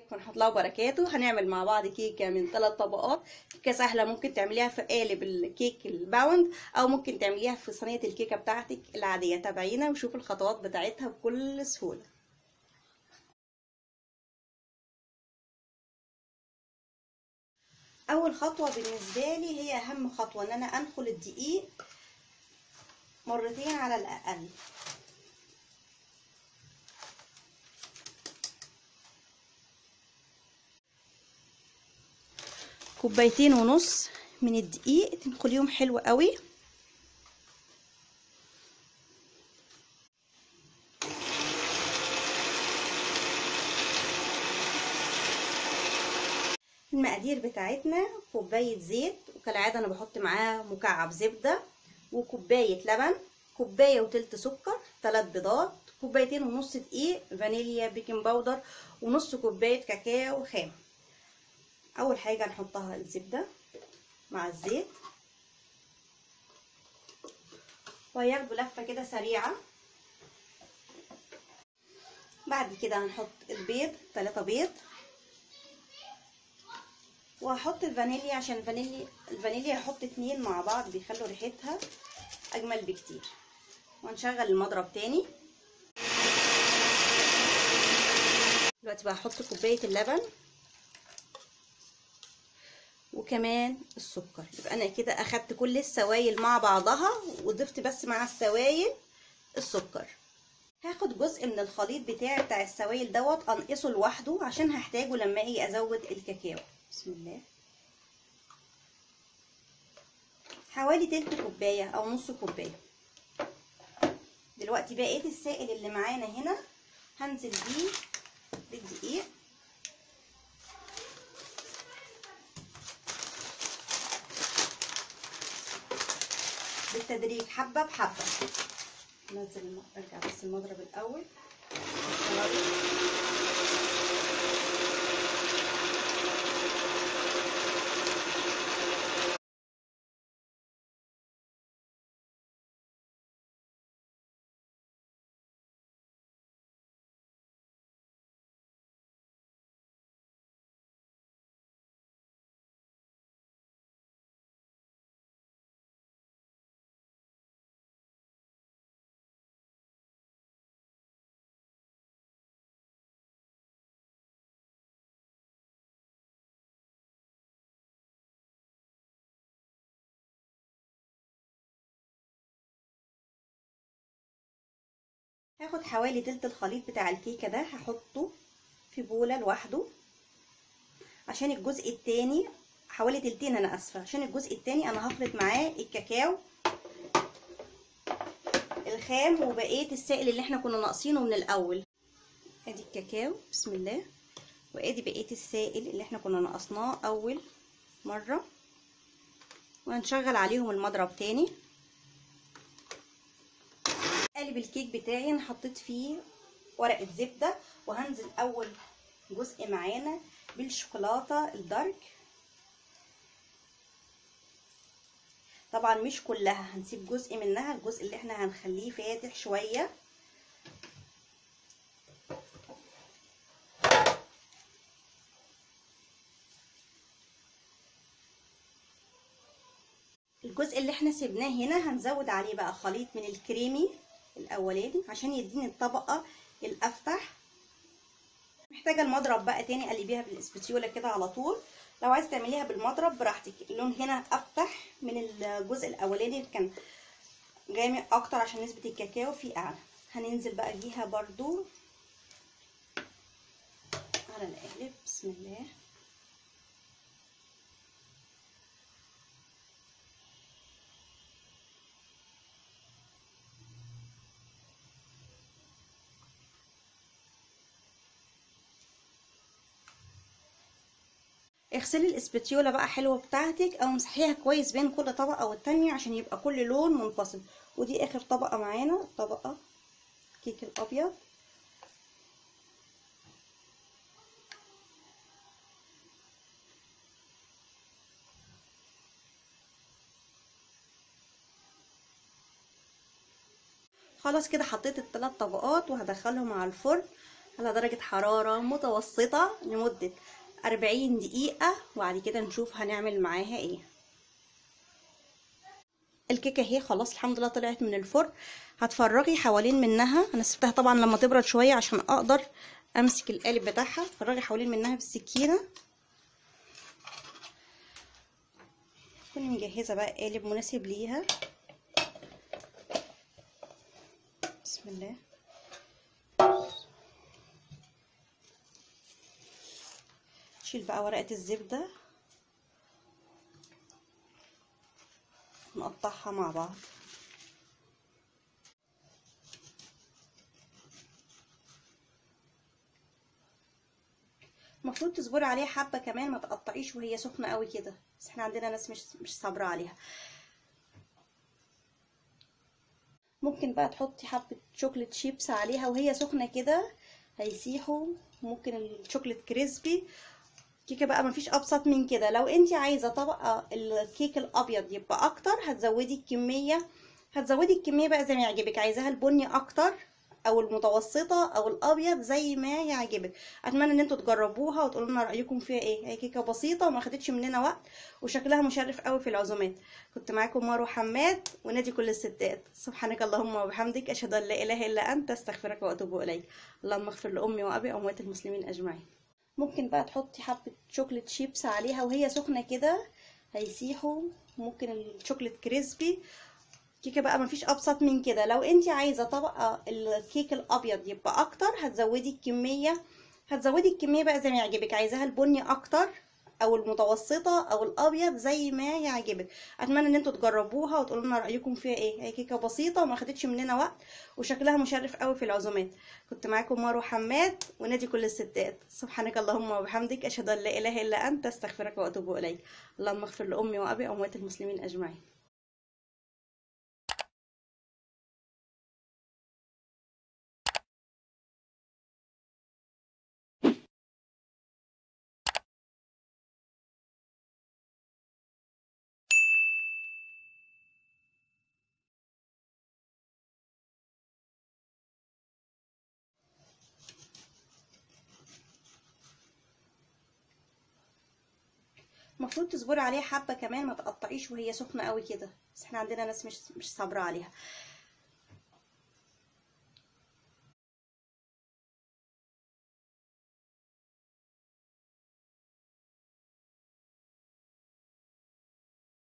ورحمة الله وبركاته هنعمل مع بعض كيكة من ثلاث طبقات كيكة سهلة ممكن تعمليها في قالب الكيك الباوند أو ممكن تعمليها في صينية الكيكة بتاعتك العادية تابعينا وشوفوا الخطوات بتاعتها بكل سهولة أول خطوة بالنسبة لي هي أهم خطوة إن أنا أنخل الدقيق مرتين على الأقل كوبايتين ونص من الدقيق تنخليهم حلو قوي المقادير بتاعتنا كوباية زيت وكالعادة انا بحط معاه مكعب زبدة وكوباية لبن كوباية وتلت سكر ثلاث بيضات كوبايتين ونص دقيق فانيليا بيكنج باودر ونص كوباية كاكاو خام اول حاجة نحطها الزبدة مع الزيت وهياخدوا لفة كده سريعة بعد كده هنحط البيض ثلاثة بيض وهحط الفانيليا عشان الفانيليا الفانيليا هحط اتنين مع بعض بيخلوا ريحتها اجمل بكتير وهنشغل المضرب تاني دلوقتي بقى هحط كوبايه اللبن وكمان السكر يبقى انا كده اخدت كل السوائل مع بعضها وضفت بس مع السوائل السكر هاخد جزء من الخليط بتاعي بتاع السوائل دوت انقصه لوحده عشان هحتاجه لما اجي ازود الكاكاو بسم الله حوالي تلت كوبايه او نص كوبايه دلوقتي بقيت السائل اللي معانا هنا هنزل بيه بالدقيق بالتدريج حبه بحبه ننزل ارجع بس المضرب الاول هاخد حوالي تلت الخليط بتاع الكيكة ده هحطه في بولة لوحده عشان الجزء التاني حوالي تلتين انا اسفة عشان الجزء التاني انا هخلط معاه الكاكاو الخام وبقية السائل اللي احنا كنا ناقصينه من الاول ادي الكاكاو بسم الله وادي بقية السائل اللي احنا كنا ناقصناه اول مرة وهنشغل عليهم المضرب تاني قالب الكيك بتاعي انا حطيت فيه ورقه زبده وهنزل اول جزء معانا بالشوكولاته الدارك طبعا مش كلها هنسيب جزء منها الجزء اللي احنا هنخليه فاتح شويه الجزء اللي احنا سيبناه هنا هنزود عليه بقى خليط من الكريمي الاولاني عشان يديني الطبقه الافتح محتاجه المضرب بقى تاني قلبيها بالاسبتيولا كده على طول لو عايز تعمليها بالمضرب براحتك اللون هنا افتح من الجزء الاولاني اللي كان غامق اكتر عشان نسبه الكاكاو فيه اعلى هننزل بقى بيها برضو على القالب بسم الله اغسلي الاسبتيولا بقى حلوه بتاعتك او امسحيها كويس بين كل طبقه والتانية عشان يبقى كل لون منفصل ودي اخر طبقه معانا طبقه كيك الابيض خلاص كده حطيت الثلاث طبقات وهدخلهم على الفرن على درجة حرارة متوسطة لمدة 40 دقيقة وبعد كده نشوف هنعمل معاها ايه الكيكه اهي خلاص الحمد لله طلعت من الفرن هتفرغي حوالين منها انا سبتها طبعا لما تبرد شويه عشان اقدر امسك القالب بتاعها فرغي حوالين منها بالسكينه كوني مجهزه بقى قالب مناسب ليها بسم الله نشيل بقى ورقه الزبده نقطعها مع بعض المفروض تصبري عليها حبه كمان ما تقطعيش وهي سخنه قوي كده بس احنا عندنا ناس مش مش صابره عليها ممكن بقى تحطي حبه شوكليت شيبس عليها وهي سخنه كده هيسيحوا ممكن الشوكليت كريسبي كيكه بقى مفيش ابسط من كده لو انت عايزه طبقه الكيك الابيض يبقى اكتر هتزودي الكميه هتزودي الكميه بقى زي ما يعجبك عايزاها البني اكتر او المتوسطه او الابيض زي ما يعجبك اتمنى ان انتوا تجربوها وتقولوا لنا رايكم فيها ايه هي كيكه بسيطه وما خدتش مننا وقت وشكلها مشرف قوي في العزومات كنت معاكم مارو حماد ونادي كل الستات سبحانك اللهم وبحمدك اشهد ان لا اله الا انت استغفرك واتوب اليك اللهم اغفر لامي وابي واموات المسلمين اجمعين ممكن بقى تحطي حبه شوكليت شيبس عليها وهي سخنه كده هيسيحوا ممكن الشوكليت كريسبي كيكه بقى مفيش ابسط من كده لو انت عايزه طبقه الكيك الابيض يبقى اكتر هتزودي الكميه هتزودي الكميه بقى زي ما يعجبك عايزاها البني اكتر او المتوسطه او الابيض زي ما يعجبك اتمنى ان انتوا تجربوها وتقولوا لنا رايكم فيها ايه هي كيكه بسيطه وما خدتش مننا وقت وشكلها مشرف قوي في العزومات كنت معاكم مارو حماد ونادي كل الستات سبحانك اللهم وبحمدك اشهد ان لا اله الا انت استغفرك واتوب اليك اللهم اغفر لامي وابي واموات المسلمين اجمعين المفروض تصبري عليها حبه كمان ما تقطعيش وهي سخنه قوي كده بس احنا عندنا ناس مش مش صابره عليها